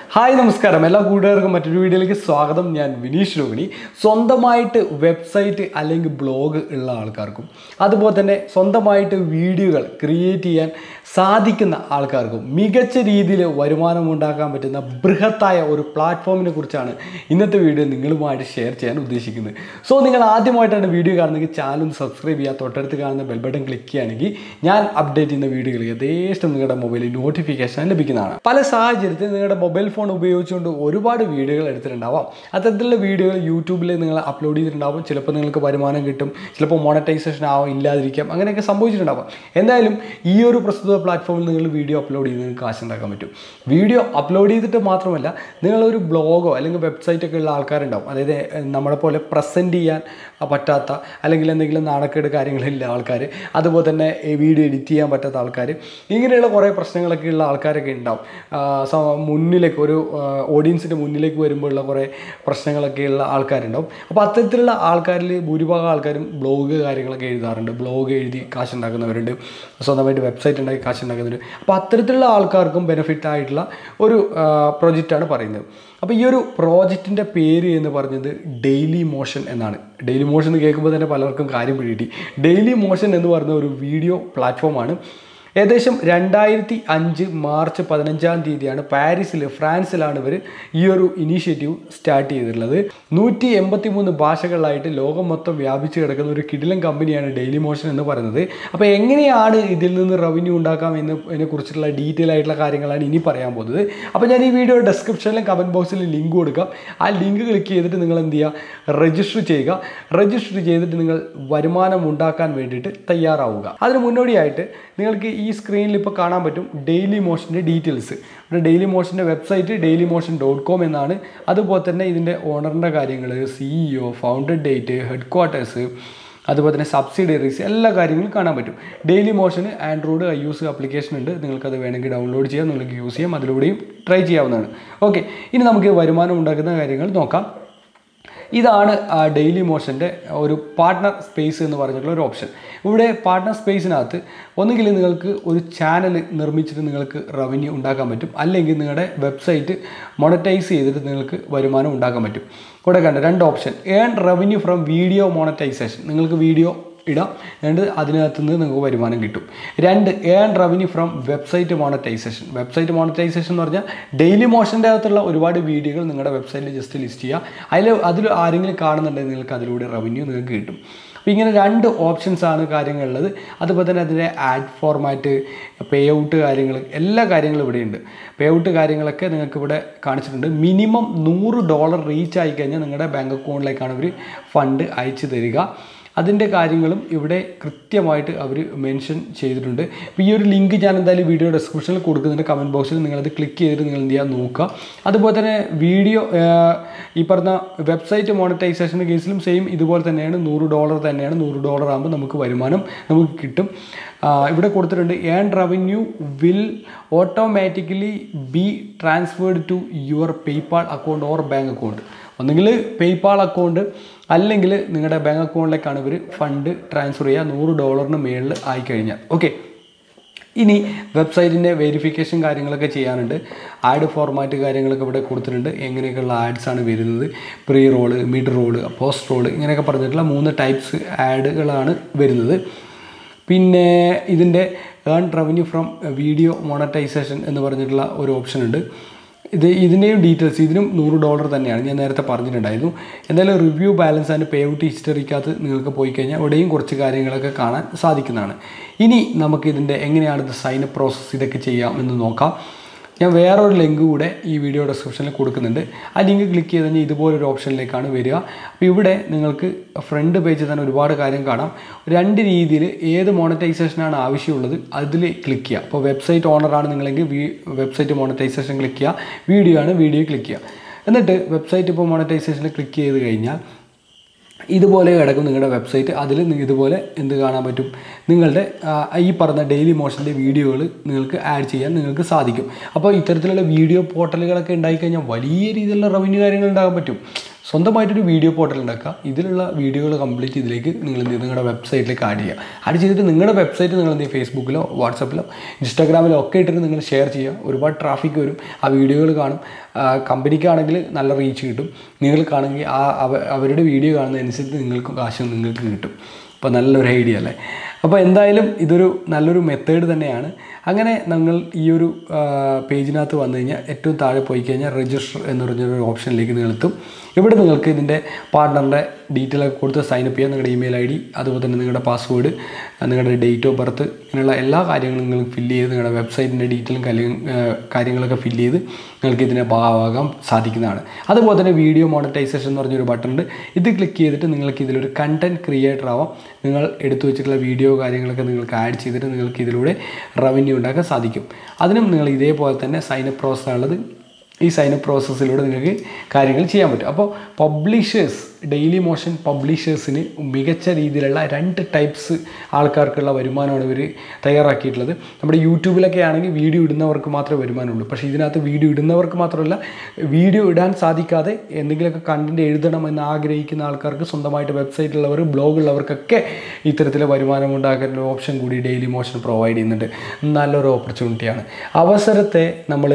hi നമസ്കാരം എല്ലാ കൂട്ടുകാർക്കും മറ്റൊരു വീഡിയോയിലേക്ക് സ്വാഗതം ഞാൻ വിനീഷ് രോഹിണി സ്വന്തമായിട്ട് വെബ്സൈറ്റ് അല്ലെങ്കിൽ ബ്ലോഗ് ഉള്ള ആൾക്കാർക്കും അതുപോലെ തന്നെ സ്വന്തമായിട്ട് വീഡിയോകൾ ക്രിയേറ്റ് ചെയ്യാൻ സാധിക്കുന്ന ആൾക്കാർക്കും മികച്ച രീതിയിൽ വരുമാനം ഉണ്ടാക്കാൻ പറ്റുന്ന ബൃഹത്തായ ഒരു പ്ലാറ്റ്ഫോമിനെ കുറിച്ചാണ് ഇന്നത്തെ വീഡിയോ നിങ്ങളുമായിട്ട് ഷെയർ ചെയ്യാൻ ഉദ്ദേശിക്കുന്നത് സോ നിങ്ങൾ ആദ്യമായിട്ടാണ് വീഡിയോ കാണുന്നെങ്കിൽ ചാനൽ ഒന്ന് സബ്സ്ക്രൈബ് ചെയ്യുക തൊട്ടടുത്ത് കാണുന്ന ബെൽ ബട്ടൺ ക്ലിക്ക് ചെയ്യുകയാണെങ്കിൽ ഞാൻ അപ്ഡേറ്റ് ചെയ്യുന്ന വീഡിയോകൾ യഥേഷ്ടം നിങ്ങളുടെ മൊബൈലിൽ നോട്ടിഫിക്കേഷൻ ലഭിക്കുന്നതാണ് പല സാഹചര്യത്തിൽ നിങ്ങളുടെ മൊബൈൽ ഫോൺ ഉപയോഗിച്ചുകൊണ്ട് ഒരുപാട് വീഡിയോകൾ എടുത്തിട്ടുണ്ടാവാം അത്തരത്തിലുള്ള വീഡിയോകൾ യൂട്യൂബിൽ നിങ്ങൾ അപ്ലോഡ് ചെയ്തിട്ടുണ്ടാവും ചിലപ്പോൾ നിങ്ങൾക്ക് വരുമാനം കിട്ടും ചിലപ്പോൾ മോണറ്റൈസേഷൻ ആവാം ഇല്ലാതിരിക്കാം അങ്ങനെയൊക്കെ സംഭവിച്ചിട്ടുണ്ടാവാം എന്തായാലും ഈ ഒരു പ്രസ്തുത പ്ലാറ്റ്ഫോമിൽ നിങ്ങൾ വീഡിയോ അപ്ലോഡ് ചെയ്ത് നിങ്ങൾക്ക് കാശ് ഉണ്ടാക്കാൻ പറ്റും വീഡിയോ അപ്ലോഡ് ചെയ്തിട്ട് മാത്രമല്ല നിങ്ങളൊരു ബ്ലോഗോ അല്ലെങ്കിൽ വെബ്സൈറ്റ് ഒക്കെ ഉള്ള ആൾക്കാരുണ്ടാവും അതായത് എഹ്, നമ്മളെ പോലെ പ്രസൻറ്റ് ചെയ്യാൻ പറ്റാത്ത അല്ലെങ്കിൽ എന്തെങ്കിലും നാണക്കേട് കാര്യങ്ങളില്ല ആൾക്കാർ അതുപോലെ തന്നെ ഈ വീഡിയോ എഡിറ്റ് ചെയ്യാൻ പറ്റാത്ത ആൾക്കാർ ഇങ്ങനെയുള്ള കുറേ പ്രശ്നങ്ങളൊക്കെ ഉള്ള ആൾക്കാരൊക്കെ ഉണ്ടാവും ആ, സ- മുന്നിലേക്ക് ഒരു ഓഡിയൻസിൻ്റെ മുന്നിലേക്ക് വരുമ്പോഴുള്ള കുറേ പ്രശ്നങ്ങളൊക്കെയുള്ള ആൾക്കാരുണ്ടാവും അപ്പോൾ അത്തരത്തിലുള്ള ആൾക്കാരിൽ ഭൂരിഭാഗം ആൾക്കാരും ബ്ലോഗ് കാര്യങ്ങളൊക്കെ എഴുതാറുണ്ട് ബ്ലോഗ് എഴുതി കാശ് ഉണ്ടാക്കുന്നവരുണ്ട് സ്വന്തമായിട്ട് വെബ്സൈറ്റ് ഉണ്ടാക്കി കാശ് ഉണ്ടാക്കുന്നവരുണ്ട് അപ്പോൾ അത്തരത്തിലുള്ള ആൾക്കാർക്കും ബെനിഫിറ്റ് ആയിട്ടുള്ള ഒരു പ്രൊജക്റ്റാണ് പറയുന്നത് അപ്പോൾ ഈ ഒരു പ്രോജക്റ്റിൻ്റെ പേര് എന്ന് പറഞ്ഞത് ഡെയിലി മോഷൻ എന്നാണ് ഡെയിലി മോഷൻ എന്ന് കേൾക്കുമ്പോൾ തന്നെ പലർക്കും കാര്യം പിടികിട്ടി ഡെയിലി മോഷൻ എന്ന് പറയുന്ന ഒരു വീഡിയോ പ്ലാറ്റ്ഫോമാണ് ഏകദേശം രണ്ടായിരത്തി അഞ്ച് മാർച്ച് പതിനഞ്ചാം തീയതിയാണ് പാരീസിൽ ഫ്രാൻസിലാണ് ഇവർ ഈ ഒരു ഇനീഷ്യേറ്റീവ് സ്റ്റാർട്ട് ചെയ്തിട്ടുള്ളത് നൂറ്റി എൺപത്തി മൂന്ന് ഭാഷകളിലായിട്ട് ലോകം മൊത്തം വ്യാപിച്ച് കിടക്കുന്ന ഒരു കിടിലൻ കമ്പനിയാണ് ഡെയിലി മോഷൻ എന്ന് പറയുന്നത് അപ്പോൾ എങ്ങനെയാണ് ഇതിൽ നിന്ന് റവന്യൂ ഉണ്ടാക്കാം എന്ന് ഇതിനെക്കുറിച്ചുള്ള ഡീറ്റെയിൽ ആയിട്ടുള്ള കാര്യങ്ങളാണ് ഇനി പറയാൻ പോകുന്നത് അപ്പോൾ ഞാൻ ഈ വീഡിയോ ഡിസ്ക്രിപ്ഷനിലും കമൻറ്റ് ബോക്സിൽ ലിങ്ക് കൊടുക്കാം ആ ലിങ്ക് ക്ലിക്ക് ചെയ്തിട്ട് നിങ്ങൾ എന്ത് ചെയ്യുക രജിസ്റ്റർ ചെയ്യുക രജിസ്റ്റർ ചെയ്തിട്ട് നിങ്ങൾ വരുമാനം ഉണ്ടാക്കാൻ വേണ്ടിയിട്ട് തയ്യാറാവുക അതിന് മുന്നോടിയായിട്ട് നിങ്ങൾക്ക് ഈ സ്ക്രീനിൽ ഇപ്പോൾ കാണാൻ പറ്റും ഡെയിലി മോഷൻ്റെ ഡീറ്റെയിൽസ് ഇവിടെ ഡെയിലി മോഷൻ്റെ website Dailymotion dot com എന്നാണ് അതുപോലെ തന്നെ ഇതിൻ്റെ ഓണറിൻ്റെ കാര്യങ്ങൾ CEO founder date headquarters അതുപോലെ തന്നെ സബ്സിഡിയറീസ് എല്ലാ കാര്യങ്ങളും കാണാൻ പറ്റും ഡെയിലി മോഷന് ആൻഡ്രോയിഡ് ഐ യൂസ് ആപ്ലിക്കേഷൻ ഉണ്ട് നിങ്ങൾക്കത് വേണമെങ്കിൽ ഡൗൺലോഡ് ചെയ്യാം നിങ്ങൾക്ക് യൂസ് ചെയ്യാം അതിലൂടെയും ട്രൈ ചെയ്യാവുന്നതാണ് ഓക്കെ ഇനി നമുക്ക് വരുമാനം ഉണ്ടാക്കുന്ന കാര്യങ്ങൾ നോക്കാം ഇതാണ് ആ ഡെയിലി മോഷൻ്റെ ഒരു പാർട്ട്ണർ സ്പേസ് എന്ന് പറഞ്ഞിട്ടുള്ള ഒരു ഓപ്ഷൻ ഇവിടെ പാർട്ട്ണർ സ്പേസിനകത്ത് ഒന്നുകിൽ നിങ്ങൾക്ക് ഒരു ചാനൽ നിർമ്മിച്ചിട്ട് നിങ്ങൾക്ക് റവന്യൂ ഉണ്ടാക്കാൻ പറ്റും അല്ലെങ്കിൽ നിങ്ങളുടെ വെബ്സൈറ്റ് മോണറ്റൈസ് ചെയ്തിട്ട് നിങ്ങൾക്ക് വരുമാനം ഉണ്ടാക്കാൻ പറ്റും ഇവിടെ കണ്ട രണ്ട് option earn revenue from video monetization നിങ്ങൾക്ക് വീഡിയോ ഇടാം രണ്ട് അതിനകത്ത് നിന്ന് നിങ്ങൾക്ക് വരുമാനം കിട്ടും രണ്ട് earn revenue from website monetization website monetization എന്ന് പറഞ്ഞാൽ ഡെയിലി മോഷൻ്റെ അകത്തുള്ള ഒരുപാട് വീഡിയോകൾ നിങ്ങളുടെ വെബ്സൈറ്റിൽ ജസ്റ്റ് ലിസ്റ്റ് ചെയ്യുക അതിൽ അതിൽ ആരെങ്കിലും കാണുന്നുണ്ടെങ്കിൽ നിങ്ങൾക്ക് അതിലൂടെ റവന്യൂ നിങ്ങൾക്ക് കിട്ടും അപ്പോൾ ഇങ്ങനെ രണ്ട് ഓപ്ഷൻസ് ആണ് കാര്യങ്ങളുള്ളത് അതുപോലെ തന്നെ അതിൻ്റെ ആഡ് ഫോർമാറ്റ് പേ ഔട്ട് കാര്യങ്ങൾ എല്ലാ കാര്യങ്ങളും ഇവിടെയുണ്ട് പേ ഔട്ട് കാര്യങ്ങളൊക്കെ നിങ്ങൾക്ക് ഇവിടെ കാണിച്ചിട്ടുണ്ട് മിനിമം നൂറ് ഡോളർ റീച്ച് ആയി കഴിഞ്ഞാൽ നിങ്ങളുടെ ബാങ്ക് അക്കൗണ്ടിലേക്കാണ് അവർ ഫണ്ട് അയച്ചു തരിക അതിൻ്റെ കാര്യങ്ങളും ഇവിടെ കൃത്യമായിട്ട് അവർ മെൻഷൻ ചെയ്തിട്ടുണ്ട് അപ്പോൾ ഈ ഒരു ലിങ്ക് ഞാൻ എന്തായാലും വീഡിയോ ഡിസ്ക്രിപ്ഷനിൽ കൊടുക്കുന്നുണ്ട് കമൻറ്റ് ബോക്സിൽ നിങ്ങളത് ക്ലിക്ക് ചെയ്തിട്ട് നിങ്ങൾ എന്ത് ചെയ്യുക നോക്കുക അതുപോലെ തന്നെ വീഡിയോ ഈ പറഞ്ഞ വെബ്സൈറ്റ് മോണിറ്റൈസേഷൻ്റെ കേസിലും സെയിം ഇതുപോലെ തന്നെയാണ് നൂറ് ഡോളർ തന്നെയാണ് നൂറ് ഡോളർ ആകുമ്പോൾ നമുക്ക് വരുമാനം നമുക്ക് കിട്ടും ആ, ഇവിടെ കൊടുത്തിട്ടുണ്ട് earn revenue will automatically be transferred to your PayPal account or bank account ഒന്നുകിൽ പേയ്പാൾ അക്കൗണ്ട് അല്ലെങ്കിൽ നിങ്ങളുടെ ബാങ്ക് അക്കൗണ്ടിലേക്കാണ് ഇവർ ഫണ്ട് ട്രാൻസ്ഫർ ചെയ്യുക നൂറ് ഡോളറിന് മേളിൽ ആയിക്കഴിഞ്ഞാൽ ഓക്കെ ഇനി വെബ്സൈറ്റിൻ്റെ വെരിഫിക്കേഷൻ കാര്യങ്ങളൊക്കെ ചെയ്യാനുണ്ട് ആഡ് ഫോർമാറ്റ് കാര്യങ്ങളൊക്കെ ഇവിടെ കൊടുത്തിട്ടുണ്ട് എങ്ങനെയൊക്കെയുള്ള ആഡ്സ് ആണ് വരുന്നത് pre roll mid roll post roll ഇങ്ങനെയൊക്കെ പറഞ്ഞിട്ടുള്ള മൂന്ന് ടൈപ്സ് ആഡുകളാണ് വരുന്നത് പിന്നെ ഇതിൻ്റെ earn revenue from video monetization എന്ന് പറഞ്ഞിട്ടുള്ള ഒരു ഓപ്ഷൻ ഉണ്ട് ഇത് ഇതിൻ്റെയും ഡീറ്റെയിൽസ് ഇതിനും നൂറ് ഡോളർ തന്നെയാണ് ഞാൻ നേരത്തെ പറഞ്ഞിട്ടുണ്ടായിരുന്നു എന്തായാലും review balance and pay out ഹിസ്റ്ററിക്കകത്ത് നിങ്ങൾക്ക് പോയി കഴിഞ്ഞാൽ ഇവിടെയും കുറച്ച് കാര്യങ്ങളൊക്കെ കാണാൻ സാധിക്കുന്നതാണ് ഇനി നമുക്ക് ഇതിൻ്റെ എങ്ങനെയാണ് ഇത് സൈൻ അപ്പ് പ്രോസസ്സ് ഇതൊക്കെ ചെയ്യാം എന്ന് നോക്കാം ഞാൻ വേറൊരു ലിങ്ക് കൂടെ ഈ വീഡിയോ ഡിസ്ക്രിപ്ഷനിൽ കൊടുക്കുന്നുണ്ട് ആ ലിങ്ക് ക്ലിക്ക് ചെയ്ത് കഴിഞ്ഞാൽ ഇതുപോലൊരു ഓപ്ഷനിലേക്കാണ് വരിക അപ്പോൾ ഇവിടെ നിങ്ങൾക്ക് ഫ്രണ്ട് പേജിൽ തന്നെ ഒരുപാട് കാര്യം കാണാം രണ്ട് രീതിയിൽ ഏത് മോണറ്റൈസേഷനാണ് ആവശ്യമുള്ളത് അതിൽ ക്ലിക്ക് ചെയ്യുക അപ്പോൾ വെബ്സൈറ്റ് ഓണറാണ് നിങ്ങളെങ്കിൽ വെബ്സൈറ്റ് മോണറ്റൈസേഷൻ ക്ലിക്ക് ചെയ്യുക വീഡിയോ ആണ് വീഡിയോ ക്ലിക്ക് ചെയ്യുക എന്നിട്ട് വെബ്സൈറ്റ് ഇപ്പോൾ മോണറ്റൈസേഷനിൽ ക്ലിക്ക് ചെയ്ത് കഴിഞ്ഞാൽ ഇതുപോലെ കിടക്കും നിങ്ങളുടെ വെബ്സൈറ്റ് അതിൽ ഇതുപോലെ എന്ത് കാണാൻ പറ്റും നിങ്ങളുടെ ആ, ഈ പറഞ്ഞ ഡെയിലി മോഷൻ്റെ വീഡിയോകൾ നിങ്ങൾക്ക് ആഡ് ചെയ്യാൻ നിങ്ങൾക്ക് സാധിക്കും അപ്പോൾ ഇത്തരത്തിലുള്ള വീഡിയോ പോർട്ടലുകളൊക്കെ ഉണ്ടായിക്കഴിഞ്ഞാൽ വലിയ രീതിയിലുള്ള റവന്യൂ കാര്യങ്ങൾ ഉണ്ടാകാൻ പറ്റും സ്വന്തമായിട്ടൊരു വീഡിയോ പോർട്ടൽ ഉണ്ടാക്കുക ഇതിലുള്ള വീഡിയോകൾ കംപ്ലീറ്റ് ഇതിലേക്ക് നിങ്ങൾ എന്ത് ചെയ്യുക നിങ്ങളുടെ വെബ്സൈറ്റിലേക്ക് ആഡ് ചെയ്യുക ആഡ് ചെയ്തിട്ട് നിങ്ങളുടെ വെബ്സൈറ്റ് നിങ്ങൾ എന്ത് ചെയ്യുക ഫേസ്ബുക്കിലോ വാട്സപ്പിലോ ഇൻസ്റ്റാഗ്രാമിലോ ഒക്കെ ഇട്ടിട്ട് നിങ്ങൾ ഷെയർ ചെയ്യുക ഒരുപാട് ട്രാഫിക് വരും ആ വീഡിയോകൾ കാണും ആ, കമ്പനിക്കാണെങ്കിൽ നല്ല റീച്ച് കിട്ടും നിങ്ങൾക്കാണെങ്കിൽ ആ അവ- അവരുടെ വീഡിയോ കാണുന്നതനുസരിച്ച് നിങ്ങൾക്ക് കാശ് നിങ്ങൾക്ക് കിട്ടും അപ്പോൾ നല്ലൊരു ഐഡിയ അല്ലേ അപ്പോൾ എന്തായാലും ഇതൊരു നല്ലൊരു മെത്തേഡ് തന്നെയാണ് അങ്ങനെ നിങ്ങൾ ഈ ഒരു ആ, പേജിനകത്ത് വന്നു കഴിഞ്ഞാൽ ഏറ്റവും താഴെ പോയി കഴിഞ്ഞാൽ രജിസ്റ്റർ എന്ന് പറഞ്ഞൊരു ഓപ്ഷനിലേക്ക് നിങ്ങൾ എത്തും ഇവിടെ നിങ്ങൾക്ക് ഇതിൻ്റെ പാർട്ട്ണറിൻ്റെ ഡീറ്റെയിൽ ഒക്കെ കൊടുത്ത് സൈനപ്പ് ചെയ്യാം നിങ്ങളുടെ ഇമെയിൽ ഐ ഡി അതുപോലെ തന്നെ നിങ്ങളുടെ പാസ്വേഡ് നിങ്ങളുടെ ഡേറ്റ് ഓഫ് ബർത്ത് ഇങ്ങനെയുള്ള എല്ലാ കാര്യങ്ങളും നിങ്ങൾ ഫില്ല് ചെയ്ത് നിങ്ങളുടെ വെബ്സൈറ്റിൻ്റെ ഡീറ്റെയിലും കല്യ കാര്യങ്ങളൊക്കെ ഫില്ല് ചെയ്ത് നിങ്ങൾക്ക് ഇതിനെ ഭാഗമാകാൻ സാധിക്കുന്നതാണ് അതുപോലെ തന്നെ വീഡിയോ മോണിറ്റൈസേഷൻ എന്ന് പറഞ്ഞൊരു ബട്ടൺ ഉണ്ട് ഇത് ക്ലിക്ക് ചെയ്തിട്ട് നിങ്ങൾക്ക് ഇതിലൊരു കണ്ടൻറ് ക്രിയേറ്റർ ആവാം നിങ്ങൾ എടുത്തു വെച്ചിട്ടുള്ള വീഡിയോ കാര്യങ്ങളൊക്കെ നിങ്ങൾക്ക് ആഡ് ചെയ്തിട്ട് നിങ്ങൾക്ക് ഇതിലൂടെ റവന്യൂ ഉണ്ടാക്കാൻ സാധിക്കും അതിനും നിങ്ങൾ ഇതേപോലെ തന്നെ സൈനപ്പ് പ്രോസസ് ഉള്ളത് ഈ സൈനപ്പ് പ്രോസസ്സിലൂടെ നിങ്ങൾക്ക് കാര്യങ്ങൾ ചെയ്യാൻ പറ്റും അപ്പോൾ പബ്ലിഷേഴ്സ് ഡെയിലി മോഷൻ പബ്ലിഷേഴ്സിന് മികച്ച രീതിയിലുള്ള രണ്ട് ടൈപ്സ് ആൾക്കാർക്കുള്ള വരുമാനമാണ് ഇവർ തയ്യാറാക്കിയിട്ടുള്ളത് നമ്മുടെ യൂട്യൂബിലൊക്കെ ആണെങ്കിൽ വീഡിയോ ഇടുന്നവർക്ക് മാത്രമേ വരുമാനമുള്ളൂ പക്ഷേ ഇതിനകത്ത് വീഡിയോ ഇടുന്നവർക്ക് മാത്രമല്ല വീഡിയോ ഇടാൻ സാധിക്കാതെ എന്തെങ്കിലുമൊക്കെ കണ്ടൻറ്റ് എഴുതണം എന്ന് ആഗ്രഹിക്കുന്ന ആൾക്കാർക്ക് സ്വന്തമായിട്ട് വെബ്സൈറ്റ് ഉള്ളവർ ബ്ലോഗ് ഉള്ളവർക്കൊക്കെ ഇത്തരത്തിലെ വരുമാനം ഉണ്ടാക്കാൻ ഒരു ഓപ്ഷൻ കൂടി ഡെയിലി മോഷൻ പ്രൊവൈഡ് ചെയ്യുന്നുണ്ട് നല്ലൊരു ഓപ്പർച്യൂണിറ്റിയാണ് അവസരത്തെ നമ്മൾ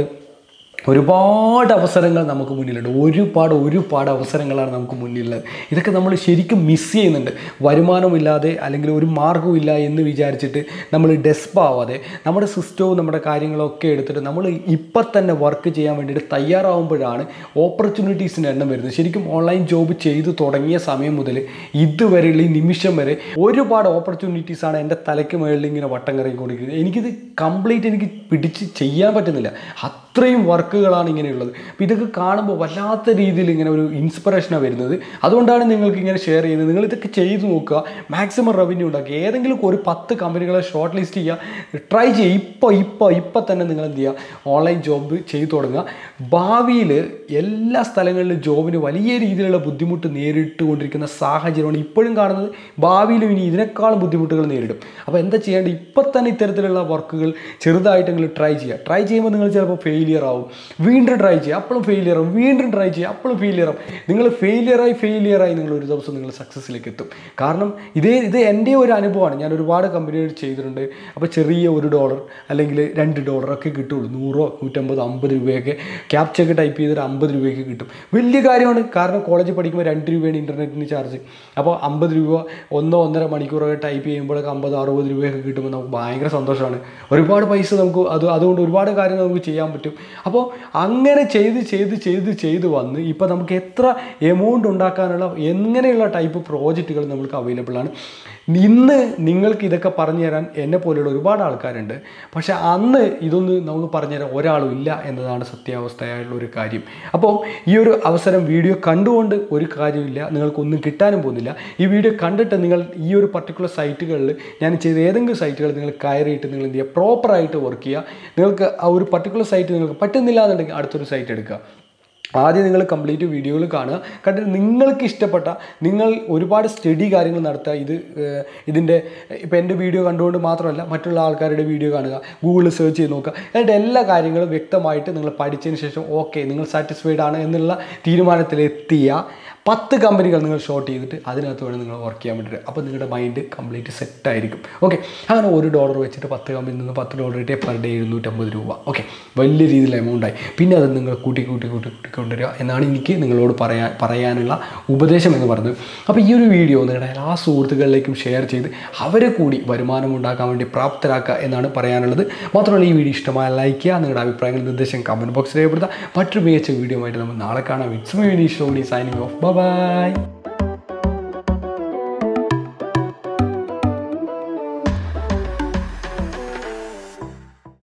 ഒരുപാട് അവസരങ്ങൾ നമുക്ക് മുന്നിലുണ്ട് ഒരുപാട് ഒരുപാട് അവസരങ്ങളാണ് നമുക്ക് മുന്നിലുള്ളത് ഇതൊക്കെ നമ്മൾ ശരിക്കും മിസ് ചെയ്യുന്നുണ്ട് വരുമാനമില്ലാതെ അല്ലെങ്കിൽ ഒരു മാർഗ്ഗമില്ല എന്ന് വിചാരിച്ചിട്ട് നമ്മൾ ഡെസ്പ് ആവാതെ നമ്മുടെ സിസ്റ്റവും നമ്മുടെ കാര്യങ്ങളൊക്കെ എടുത്തിട്ട് നമ്മൾ ഇപ്പം തന്നെ വർക്ക് ചെയ്യാൻ വേണ്ടിയിട്ട് തയ്യാറാവുമ്പോഴാണ് ഓപ്പർച്യൂണിറ്റീസിൻ്റെ എണ്ണം വരുന്നത് ശരിക്കും ഓൺലൈൻ ജോബ് ചെയ്തു തുടങ്ങിയ സമയം മുതൽ ഇതുവരെയുള്ള ഈ നിമിഷം വരെ ഒരുപാട് ഓപ്പർച്യൂണിറ്റീസാണ് എൻ്റെ തലയ്ക്ക് മുകളിൽ ഇങ്ങനെ വട്ടം കറങ്ങിക്കൊണ്ടിരിക്കുന്നത് എനിക്കിത് കംപ്ലീറ്റ് എനിക്ക് പിടിച്ച് ചെയ്യാൻ പറ്റുന്നില്ല അത്രയും വർക്കുകളാണ് ഇങ്ങനെയുള്ളത് അപ്പോൾ ഇതൊക്കെ കാണുമ്പോൾ വല്ലാത്ത രീതിയിൽ ഇങ്ങനെ ഒരു ഇൻസ്പിറേഷനാണ് വരുന്നത് അതുകൊണ്ടാണ് നിങ്ങൾക്ക് ഇങ്ങനെ ഷെയർ ചെയ്യുന്നത് നിങ്ങൾ ഇതൊക്കെ ചെയ്ത് നോക്കുക മാക്സിമം റവന്യൂ ഉണ്ടാക്കുക ഏതെങ്കിലും ഒരു പത്ത് കമ്പനികളെ ഷോർട്ട് ലിസ്റ്റ് ചെയ്യുക ട്രൈ ചെയ്യുക ഇപ്പോൾ ഇപ്പോൾ ഇപ്പോൾ തന്നെ നിങ്ങൾ എന്ത് ചെയ്യുക ഓൺലൈൻ ജോബ് ചെയ്തു തുടങ്ങുക ഭാവിയിൽ എല്ലാ സ്ഥലങ്ങളിലും ജോബിന് വലിയ രീതിയിലുള്ള ബുദ്ധിമുട്ട് നേരിട്ടുകൊണ്ടിരിക്കുന്ന സാഹചര്യമാണ് ഇപ്പോഴും കാണുന്നത് ഭാവിയിലും ഇനി ഇതിനേക്കാളും ബുദ്ധിമുട്ടുകൾ നേരിടും അപ്പോൾ എന്താ ചെയ്യേണ്ടത് ഇപ്പം തന്നെ ഇത്തരത്തിലുള്ള വർക്കുകൾ ചെറുതായിട്ടെങ്കിലും ട്രൈ ചെയ്യുക ട്രൈ ചെയ്യുമ്പോൾ നിങ്ങൾ ചിലപ്പോൾ ഫെയിലിയർ ആവും വീണ്ടും ട്രൈ ചെയ്യുക അപ്പോഴും ഫെയിലിയർ ആവും വീണ്ടും ട്രൈ ചെയ്യുക അപ്പോഴും ഫെയിലിയർ ആവും നിങ്ങൾ ഫെയിലിയറായി ഫെയിലിയറായി നിങ്ങൾ ഒരു ദിവസം നിങ്ങൾ സക്സസ്സിലേക്ക് എത്തും കാരണം ഇതേ ഇത് എൻ്റെ ഒരു അനുഭവമാണ് ഞാൻ ഒരുപാട് കമ്പനികൾ ചെയ്തിട്ടുണ്ട് അപ്പോൾ ചെറിയ ഒരു ഡോളർ അല്ലെങ്കിൽ രണ്ട് ഡോളറൊക്കെ കിട്ടുള്ളൂ നൂറോ നൂറ്റമ്പത് അമ്പത് രൂപയൊക്കെ ക്യാപ്ചൊക്കെ ടൈപ്പ് ചെയ്തിട്ട് അമ്പത് രൂപയ്ക്ക് കിട്ടും വലിയ കാര്യമാണ് കാരണം കോളേജിൽ പഠിക്കുമ്പോൾ രണ്ട് രൂപയാണ് ഇൻ്റർനെറ്റിന് ചാർജ് അപ്പോൾ അമ്പത് രൂപ ഒന്നോ ഒന്നര മണിക്കൂറൊക്കെ ടൈപ്പ് ചെയ്യുമ്പോഴൊക്കെ അമ്പത് അറുപത് രൂപയൊക്കെ കിട്ടുമ്പോൾ നമുക്ക് ഭയങ്കര സന്തോഷമാണ് ഒരുപാട് പൈസ നമുക്ക് അത് അതുകൊണ്ട് ഒരുപാട് കാര്യങ്ങൾ നമുക്ക് ചെയ്യാൻ പറ്റും അപ്പോൾ അങ്ങനെ ചെയ്ത് ചെയ്ത് ചെയ്ത് ചെയ്ത് വന്ന് ഇപ്പോൾ നമുക്ക് എത്ര എമൗണ്ട് ഉണ്ടാക്കാനുള്ള എങ്ങനെയുള്ള ടൈപ്പ് പ്രോജക്റ്റുകൾ നമുക്ക് അവൈലബിൾ ആണ് ഇന്ന് നിങ്ങൾക്ക് ഇതൊക്കെ പറഞ്ഞു തരാൻ എന്നെ പോലെയുള്ള ഒരുപാട് ആൾക്കാരുണ്ട് പക്ഷേ അന്ന് ഇതൊന്ന് നമുക്ക് പറഞ്ഞു തരാൻ ഒരാളും ഇല്ല എന്നതാണ് സത്യാവസ്ഥയായുള്ള ഒരു കാര്യം അപ്പോൾ ഈ ഒരു അവസരം വീഡിയോ കണ്ടുകൊണ്ട് ഒരു കാര്യമില്ല നിങ്ങൾക്കൊന്നും കിട്ടാനും പോകുന്നില്ല ഈ വീഡിയോ കണ്ടിട്ട് നിങ്ങൾ ഈ ഒരു പർട്ടിക്കുലർ സൈറ്റുകളിൽ ഞാൻ ചെയ്ത ഏതെങ്കിലും സൈറ്റുകൾ നിങ്ങൾ കയറിയിട്ട് നിങ്ങൾ എന്ത് ചെയ്യുക പ്രോപ്പറായിട്ട് വർക്ക് ചെയ്യുക നിങ്ങൾക്ക് ആ ഒരു പർട്ടിക്കുലർ സൈറ്റ് നിങ്ങൾക്ക് പറ്റുന്നില്ല എന്നുണ്ടെങ്കിൽ അടുത്തൊരു സൈറ്റ് എടുക്കുക ആദ്യം നിങ്ങൾ കംപ്ലീറ്റ് വീഡിയോകൾ കാണുക കണ്ടിട്ട് നിങ്ങൾക്ക് ഇഷ്ടപ്പെട്ട നിങ്ങൾ ഒരുപാട് സ്റ്റഡി കാര്യങ്ങൾ നടത്തുക ഇത് ഏഹ്, ഇതിൻ്റെ ഇപ്പോൾ എൻ്റെ വീഡിയോ കണ്ടുകൊണ്ട് മാത്രമല്ല മറ്റുള്ള ആൾക്കാരുടെ വീഡിയോ കാണുക ഗൂഗിളിൽ സെർച്ച് ചെയ്ത് നോക്കുക എന്നിട്ട് എല്ലാ കാര്യങ്ങളും വ്യക്തമായിട്ട് നിങ്ങൾ പഠിച്ചതിന് ശേഷം ഓക്കെ നിങ്ങൾ സാറ്റിസ്ഫൈഡ് ആണ് എന്നുള്ള തീരുമാനത്തിലെത്തിയ പത്ത് കമ്പനികൾ നിങ്ങൾ ഷോർട്ട് ചെയ്തിട്ട് അതിനകത്ത് വേണം നിങ്ങൾ വർക്ക് ചെയ്യാൻ വേണ്ടിയിട്ട് അപ്പോൾ നിങ്ങളുടെ മൈൻഡ് കംപ്ലീറ്റ് സെറ്റ് ആയിരിക്കും ഓക്കെ അങ്ങനെ ഒരു ഡോളർ വെച്ചിട്ട് പത്ത് കമ്പനിയിൽ നിന്ന് പത്ത് ഡോളർ കിട്ടിയ പെർ ഡേ എഴുന്നൂറ്റമ്പത് രൂപ ഓക്കെ വലിയ രീതിയിൽ എമൗണ്ട് ആയി പിന്നെ അത് നിങ്ങൾ കൂട്ടി കൂട്ടി കൂട്ടി കൂട്ടിക്കൊണ്ടുവരിക എന്നാണ് എനിക്ക് നിങ്ങളോട് പറയാൻ പറയാനുള്ള ഉപദേശം എന്ന് പറയുന്നത് അപ്പോൾ ഈ ഒരു വീഡിയോ നിങ്ങളുടെ എല്ലാ സുഹൃത്തുക്കളിലേക്കും ഷെയർ ചെയ്ത് അവരെ കൂടി വരുമാനം ഉണ്ടാക്കാൻ വേണ്ടി പ്രാപ്തരാക്കുക എന്നാണ് പറയാനുള്ളത് മാത്രമല്ല ഈ വീഡിയോ ഇഷ്ടമായ ലൈക്ക് ചെയ്യുക നിങ്ങളുടെ അഭിപ്രായങ്ങൾ നിർദ്ദേശം കമൻറ്റ് ബോക്സിൽ രേഖപ്പെടുത്തുക മറ്റൊരു മികച്ച വീഡിയോ ആയിട്ട് നമ്മൾ നാളെ കാണാം it's me Vineesh signing off by